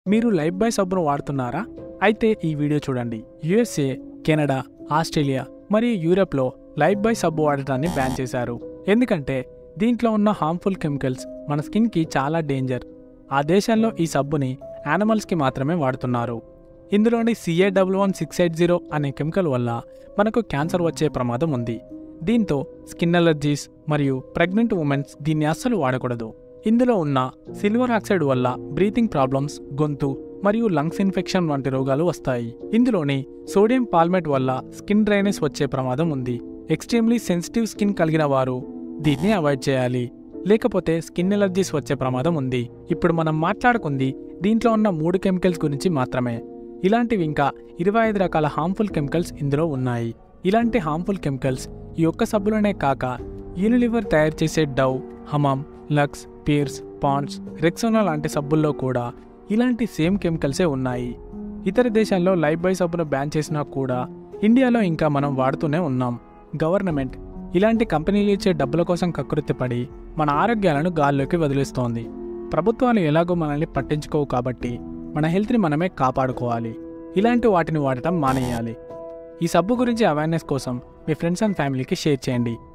మీరు life boy సబ్బును వాడుతున్నారా అయితే ఈ వీడియో చూడండి యుఎస్ఏ కెనడా ఆస్ట్రేలియా మరియు యూరప్లో లైఫ్ బాయ్ సబ్బు వాడటాన్ని బ్యాన్ చేశారు ఎందుకంటే దీంట్లో ఉన్న హార్మ్ఫుల్ కెమికల్స్ మన స్కిన్కి చాలా డేంజర్ ఆ దేశాల్లో ఈ సబ్బుని యానిమల్స్కి మాత్రమే వాడుతున్నారు ఇందులోని CA double one six eight zero అనే కెమికల్ వల్ల మనకు క్యాన్సర్ వచ్చే ప్రమాదం ఉంది దీంతో స్కిన్ అలర్జీస్ మరియు ప్రెగ్నెంట్ ఉమెన్స్ దీన్ని అస్సలు వాడకూడదు ఇందులో ఉన్న సిల్వర్ ఆక్సైడ్ వల్ల బ్రీతింగ్ ప్రాబ్లమ్స్ గొంతు మరియు లంగ్స్ ఇన్ఫెక్షన్ వంటి రోగాలు వస్తాయి ఇందులోని సోడియం పాల్మేట్ వల్ల స్కిన్ డ్రైనెస్ వచ్చే ప్రమాదం ఉంది ఎక్స్ట్రీమ్లీ సెన్సిటివ్ స్కిన్ కలిగిన వారు దీన్ని అవాయిడ్ చేయాలి లేకపోతే స్కిన్ ఎలర్జీస్ వచ్చే ప్రమాదం ఉంది ఇప్పుడు మనం మాట్లాడుకుంది దీంట్లో ఉన్న మూడు కెమికల్స్ గురించి మాత్రమే ఇలాంటివి ఇంకా ఇరవై ఐదు రకాల హార్మ్ఫుల్ కెమికల్స్ ఇందులో ఉన్నాయి ఇలాంటి హార్మ్ఫుల్ కెమికల్స్ ఈ ఒక్క సబ్బులోనే కాక యూనిలివర్ తయారు చేసే Dove Hamam Lux Pears Pond's Rexona లాంటి సబ్బుల్లో కూడా ఇలాంటి సేమ్ కెమికల్సే ఉన్నాయి ఇతర దేశాల్లో లైఫ్ బాయ్ సబ్బును బ్యాన్ చేసినా కూడా ఇండియాలో ఇంకా మనం వాడుతూనే ఉన్నాం గవర్నమెంట్ ఇలాంటి కంపెనీలు ఇచ్చే డబ్బుల కోసం కకృతిపడి మన ఆరోగ్యాలను గాల్లోకి వదిలేస్తోంది ప్రభుత్వాలు ఎలాగో మనల్ని పట్టించుకోవు కాబట్టి మన హెల్త్ని మనమే కాపాడుకోవాలి ఇలాంటి వాటిని వాడటం మానేయాలి ఈ సబ్బు గురించి అవేర్నెస్ కోసం మీ ఫ్రెండ్స్ అండ్ ఫ్యామిలీకి షేర్ చేయండి